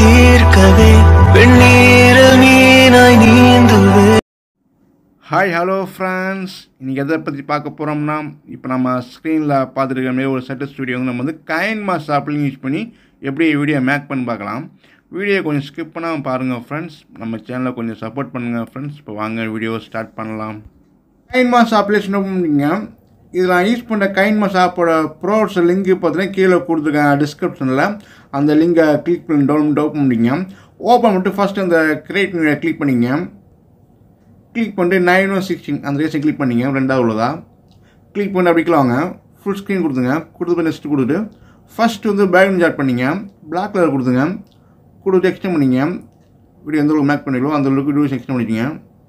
தீர்க்கவே வெண்ணீரில் மீனாய் நீந்துவே ஹாய் ஹலோ ஃப்ரெண்ட்ஸ் இன்றைக்கி எதை பற்றி பார்க்க போகிறோம்னா இப்போ நம்ம ஸ்க்ரீனில் பார்த்துருக்க மாதிரி ஒரு செட்டு ஸ்டுடியோ வந்து நம்ம வந்து கைன் மாஸ் ஆப்லையும் யூஸ் பண்ணி எப்படி வீடியோ மேக் பண்ணி பார்க்கலாம் வீடியோ கொஞ்சம் ஸ்கிப் பண்ணாமல் பாருங்கள் ஃப்ரெண்ட்ஸ் நம்ம சேனலை கொஞ்சம் சப்போர்ட் பண்ணுங்கள் ஃப்ரெண்ட்ஸ் இப்போ வாங்க வீடியோ ஸ்டார்ட் பண்ணலாம் கைன் மாஸ் அப்ளிகேஷன் ஓப்பன் பண்ணிங்க இதில் நான் யூஸ் பண்ண கைன் மாஸ் ஆப்போட ப்ரோட்ஸ் லிங்க் பார்த்தீங்கன்னா கீழே கொடுத்துருக்கேன் டிஸ்கிரிப்ஷனில் அந்த லிங்கை கிளிக் பண்ணி டவுன்லோட் ஓப்பன் பண்ணிங்க ஓப்பன் பண்ணிட்டு ஃபஸ்ட்டு அந்த கிரியேட் கிளிக் பண்ணிங்க கிளிக் பண்ணிட்டு நைன் ஒன் சிக்ஸ்டீன் அந்த ரேஷன் கிளிக் பண்ணிங்க ரெண்டாவது உள்ளதா கிளிக் பண்ணி அப்படி வாங்க ஃபுல் ஸ்க்ரீன் கொடுத்துங்க கொடுத்து நெக்ஸ்ட் கொடுத்துட்டு ஃபஸ்ட்டு வந்து பேக்ரவுண்ட் ஸ்டார்ட் பண்ணிங்க பிளாக் கலர் கொடுத்துங்க கொடுத்து எக்ஸ்டெண்ட் பண்ணிங்க வீடியோ எந்த அளவுக்கு மேக் பண்ணிக்கலாம் அந்த அளவுக்கு டியூஸ் எக்ஸ்டெண்ட் பண்ணிக்கங்க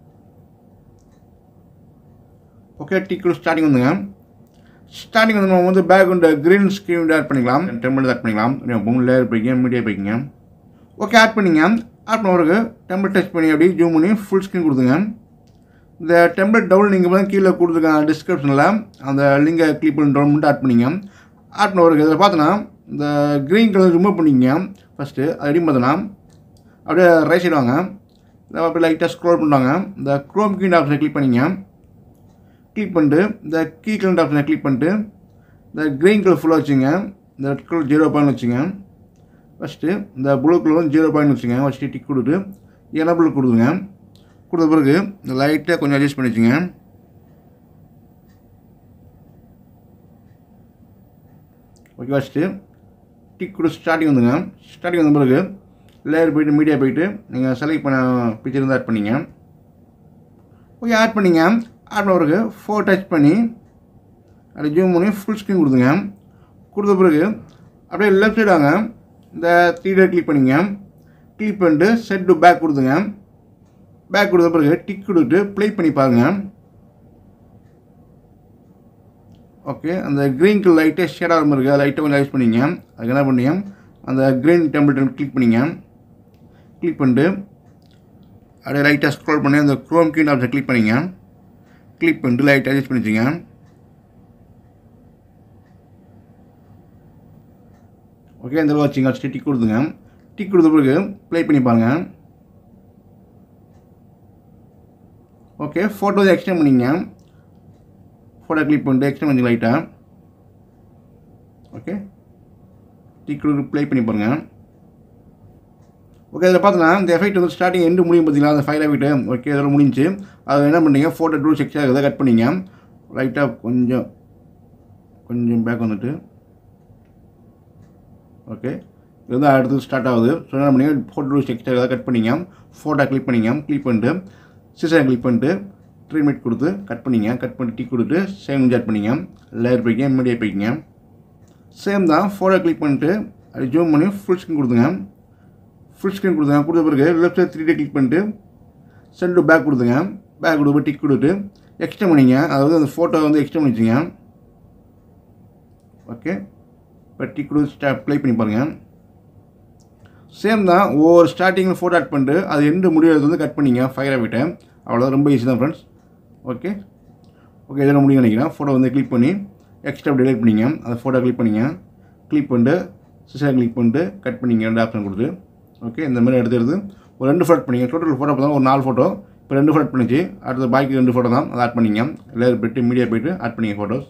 ஓகே டிக் ஸ்டார்டிங் வந்துங்க ஸ்டார்டிங் வந்து நம்ம வந்து பேக்ரவுண்ட் க்ரீன் ஸ்க்ரீன் ஆட் பண்ணிக்கலாம் டெம்பிள் ஆட் பண்ணிக்கலாம் பொங்கல் லேயர் போய்க்கிங்க மீடியா போய்க்கிங்க ஓகே ஆட் பண்ணிங்க ஆட் பண்ண பிறகு டெம்பிள் டச் பண்ணி அப்படியே ஜூம் பண்ணி ஃபுல் ஸ்க்ரீன் கொடுத்துங்க இந்த டெம்ப்ளேட் டவுன் நீங்கள் வந்து கீழே கொடுத்துருக்கேன் டிஸ்கிரிப்ஷனில் அந்த லிங்கை கிளிக் பண்ணி டவுன் பண்ணிட்டு ஆட் பண்ணிங்க ஆட் பண்ண பிறகு இதில் பார்த்தோன்னா இந்த க்ரீன் கலர் ரிமூவ் பண்ணிங்க ஃபஸ்ட்டு அது எப்படி பார்த்தோன்னா அப்படியே ரைட் சைடு வாங்க இதை அப்படியே லைட்டாக ஸ்க்ரோல் பண்ணுவாங்க இந்த க்ரோம் கீண்ட் ஆப்ஷனை கிளிக் பண்ணிங்க கிளிக் பண்ணிட்டு இந்த கீ கலண்ட் ஆப்ஷனை கிளிக் பண்ணிட்டு இந்த க்ரீன் கலர் ஃபுல்லாக வச்சுங்க இந்த ரெட் கலர் ஜீரோ பாயிண்ட் வச்சுங்க ஃபஸ்ட்டு இந்த ப்ளூ கலர் வந்து ஜீரோ பாயிண்ட் வச்சுங்க வச்சுட்டு டிக் கொடுத்து எனபிள் கொடுத்துங்க கொடுத்த பிறகு இந்த லைட்டாக கொஞ்சம் அட்ஜஸ்ட் பண்ணி வச்சுங்க ஓகே வச்சுட்டு டிக் கொடுத்து ஸ்டார்டிங் வந்துங்க ஸ்டார்டிங் வந்த பிறகு லேயர் போயிட்டு மீடியா போயிட்டு நீங்கள் செலக்ட் பண்ண பிக்சர் வந்து ஆட் பண்ணிங்க ஓகே ஆட் பண்ணிங்க ஆட் பண்ண பிறகு ஃபோர் டச் பண்ணி அப்படி ஜூம் பண்ணி ஃபுல் ஸ்க்ரீன் கொடுத்துங்க கொடுத்த பிறகு அப்படியே லெஃப்ட் சைடு வாங்க இந்த த்ரீ டே கிளிக் பண்ணிங்க கிளிக் பண்ணிட்டு செட் டு பேக் கொடுத்துங்க பேக் கொடுத்த பிறகு டிக் கொடுத்து ப்ளே பண்ணி பாருங்கள் ஓகே அந்த க்ரீன் கலர் லைட்டாக ஷேடாக மாதிரி இருக்குது லைட்டாக கொஞ்சம் யூஸ் பண்ணிங்க அதுக்கு என்ன பண்ணீங்க அந்த க்ரீன் டெம்பிள் கிளிக் பண்ணிங்க கிளிக் பண்ணிட்டு அப்படியே லைட்டாக ஸ்க்ரோல் பண்ணி அந்த க்ரோம் கீன் ஆப்ஷன் கிளிக் பண்ணிங்க கிளிக் பண்ணிட்டு லைட்டாக அட்ஜஸ்ட் பண்ணிச்சிங்க ஓகே இந்த அளவு வச்சுங்க வச்சுட்டு டிக் கொடுத்துங்க டிக் கொடுத்த பிறகு ப்ளே பண்ணி பாருங்கள் ஓகே ஃபோட்டோ எக்ஸ்டெண்ட் பண்ணிங்க ஃபோட்டோ கிளிக் பண்ணிட்டு எக்ஸ்டெண்ட் பண்ணி லைட்டாக ஓகே டிக் கொடுத்து ப்ளே பண்ணி பாருங்கள் ஓகே இதில் பார்த்தோன்னா இந்த எஃபெக்ட் வந்து ஸ்டார்டிங் எண்டு முடியும் பார்த்தீங்களா அந்த ஃபைல் எஃபெக்ட் ஓகே இதோட முடிஞ்சு அது என்ன பண்ணீங்க ஃபோட்டோ டூ செக்ஸாக இதை கட் பண்ணிங்க லைட்டாக கொஞ்சம் கொஞ்சம் பேக் வந்துட்டு ஓகே இது வந்து அடுத்து ஸ்டார்ட் ஆகுது ஸோ என்ன பண்ணீங்க ஃபோட்டோ டூ செக்ஸாக இதை கட் பண்ணிங்க ஃபோட்டோ கிளிக் பண்ணிங்க கிளிக் பண்ணிட்டு சிசரை கிளிக் பண்ணிட்டு ட்ரீட்மெண்ட் கொடுத்து கட் பண்ணிங்க கட் பண்ணி டீ கொடுத்து சேம் ஜாட் பண்ணிங்க லேயர் போய்க்கிங்க மீடியா போய்க்கிங்க சேம் தான் ஃபோட்டோ கிளிக் பண்ணிட்டு அது ஜூம் பண்ணி ஃபுல் ஸ்க்ரீன் கொடுத்துங்க ஃபுல் ஸ்க்ரீன் கொடுத்துங்க கொடுத்த பிறகு left side three D click பண்ணிட்டு சென்ட் டு பேக் கொடுத்துங்க பேக் கொடுத்து டிக் கொடுத்து எக்ஸ்டெண்ட் பண்ணிங்க அதாவது அந்த ஃபோட்டோ வந்து எக்ஸ்டெண்ட் பண்ணிச்சிங்க ஓகே இப்போ டிக் கொடுத்து ஸ்டா ப்ளே பண்ணி பாருங்கள் சேம் தான் ஒவ்வொரு ஸ்டார்டிங்கில் ஃபோட்டோ ஆட் பண்ணிட்டு அது எண்டு முடியாது வந்து கட் பண்ணிங்க ஃபயர் விட்டு அவ்வளோதான் ரொம்ப ஈஸி தான் ஃப்ரெண்ட்ஸ் ஓகே ஓகே இதில் முடியும் நினைக்கிறேன் ஃபோட்டோ வந்து கிளிக் பண்ணி எக்ஸ்ட்ரா டிலைட் பண்ணிங்க அந்த ஃபோட்டோ கிளிக் பண்ணிங்க கிளிக் பண்ணிட்டு சிசர் கிளிக் பண்ணிட்டு கட் பண்ணிங்க ரெண்டு ஆப்ஷன் கொடுத்து ஓகே இந்த மாதிரி எடுத்து எடுத்து ஒரு ரெண்டு ஃபோட்டோ பண்ணிங்க டோட்டல் ஃபோட்டோ பார்த்தா ஒரு நாலு ஃபோட்டோ இப்போ ரெண்டு ஃபோட்டோ பண்ணிச்சு அடுத்த பாக்கி ரெண்டு ஃபோட்டோ தான் அதை ஆட் பண்ணிங்க லேயர் போய்ட்டு மீடியா போய்ட்டு ஆட் பண்ணிங்க ஃபோட்டோஸ்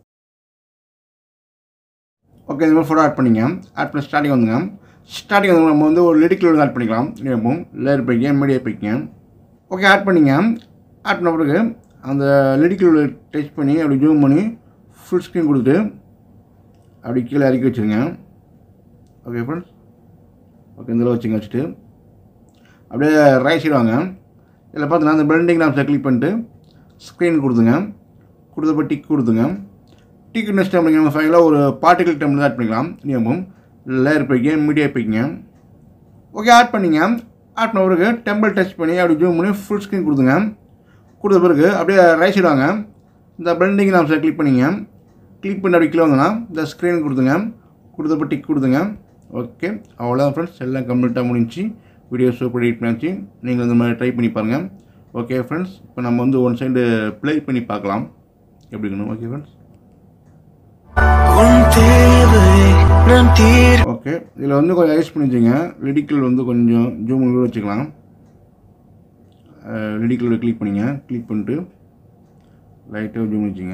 ஓகே இந்த மாதிரி ஃபோட்டோ ஆட் பண்ணிங்க ஆட் பண்ணி ஸ்டார்டிங் வந்துங்க ஸ்டார்டிங் வந்து நம்ம வந்து ஒரு லிடிக்கில் ஆட் பண்ணிக்கலாம் இப்போ லேயர் போய்க்கிங்க மீடியா போய்க்கிங்க ஓகே ஆட் பண்ணிங்க ஆட் பண்ண பிறகு அந்த லிடிக்கில் டச் பண்ணி அப்படி ஜூம் பண்ணி ஃபுல் ஸ்க்ரீன் கொடுத்துட்டு அப்படி கீழே இறக்கி வச்சுருங்க ஓகே ஃப்ரெண்ட்ஸ் ஓகே இதில் வச்சுங்க வச்சுட்டு அப்படியே ரைட் சைடு வாங்க இதில் பார்த்தீங்கன்னா அந்த பில்டிங் ஆப்ஷனை கிளிக் பண்ணிட்டு ஸ்க்ரீன் கொடுத்துங்க கொடுத்தப்போ டிக் கொடுத்துங்க டிக் நெக்ஸ்ட் டைம் நம்ம ஃபைனலாக ஒரு பார்ட்டிகல் டைமில் ஆட் பண்ணிக்கலாம் நியமம் லேயர் போய்க்கிங்க மீடியா போய்க்கிங்க ஓகே ஆட் பண்ணிங்க ஆட் பண்ண பிறகு டெம்பிள் டச் பண்ணி அப்படி ஜூம் பண்ணி ஃபுல் ஸ்க்ரீன் கொடுத்துங்க கொடுத்த பிறகு அப்படியே ரைட் சைடு வாங்க இந்த பில்டிங் ஆப்ஷனை கிளிக் பண்ணிங்க கிளிக் பண்ணி அப்படி கீழே வந்தோன்னா இந்த ஸ்க்ரீன் கொடுத்துங்க கொடுத்தப்போ டிக் கொடுத்துங்க ஓகே அவ்வளோதான் ஃப்ரெண்ட்ஸ் எல்லாம் கம்ப்ளீட்டாக முடிஞ்சு வீடியோ சூப்பர் எடிட் பண்ணிச்சு நீங்கள் இந்த மாதிரி ட்ரை பண்ணி பாருங்கள் ஓகே ஃப்ரெண்ட்ஸ் இப்போ நம்ம வந்து ஒன் சைடு ப்ளே பண்ணி பார்க்கலாம் எப்படி இருக்கணும் ஓகே ஃப்ரெண்ட்ஸ் உன் தேவை நம் தீர் ஓகே இதில் வந்து கொஞ்சம் ஐஸ் பண்ணி வச்சுங்க லிடிக்கல் வந்து கொஞ்சம் ஜூம் கூட வச்சுக்கலாம் லிடிக்கலோட கிளிக் பண்ணிங்க கிளிக் பண்ணிட்டு லைட்டாக ஜூம் வச்சுங்க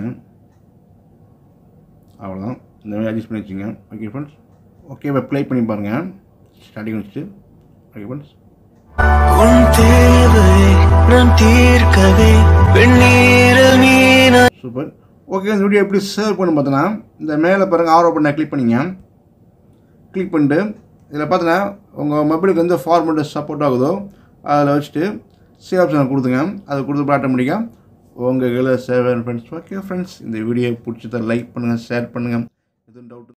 அவ்வளோதான் இந்த மாதிரி அட்ஜஸ்ட் பண்ணி வச்சுங்க ஓகே ஃப்ரெண்ட்ஸ் ஓகே இப்போ ப்ளே பண்ணி பாருங்கள் ஸ்டார்டிங் வச்சுட்டு ஓகே ஃப்ரெண்ட்ஸ் உன் தேவையை நான் தீர்க்கவே வெண்ணீரல் மீனாய் சூப்பர் ஓகே இந்த வீடியோ எப்படி சேவ் பண்ணு பார்த்தோன்னா இந்த மேலே பாருங்கள் ஆரோ பண்ண கிளிக் பண்ணிங்க கிளிக் பண்ணிட்டு இதில் பார்த்தோன்னா உங்கள் மொபைலுக்கு எந்த ஃபார்மெட்டு சப்போர்ட் ஆகுதோ அதில் வச்சுட்டு சேவ் ஆப்ஷனை கொடுத்துங்க அதை கொடுத்து ஆட்டோமேட்டிக்காக உங்கள் கையில் சேவ் ஃப்ரெண்ட்ஸ் ஓகே ஃப்ரெண்ட்ஸ் இந்த வீடியோ பிடிச்சதை லைக் பண்ணுங்கள் ஷேர் பண்ணுங்கள் எதுவும் டவுட்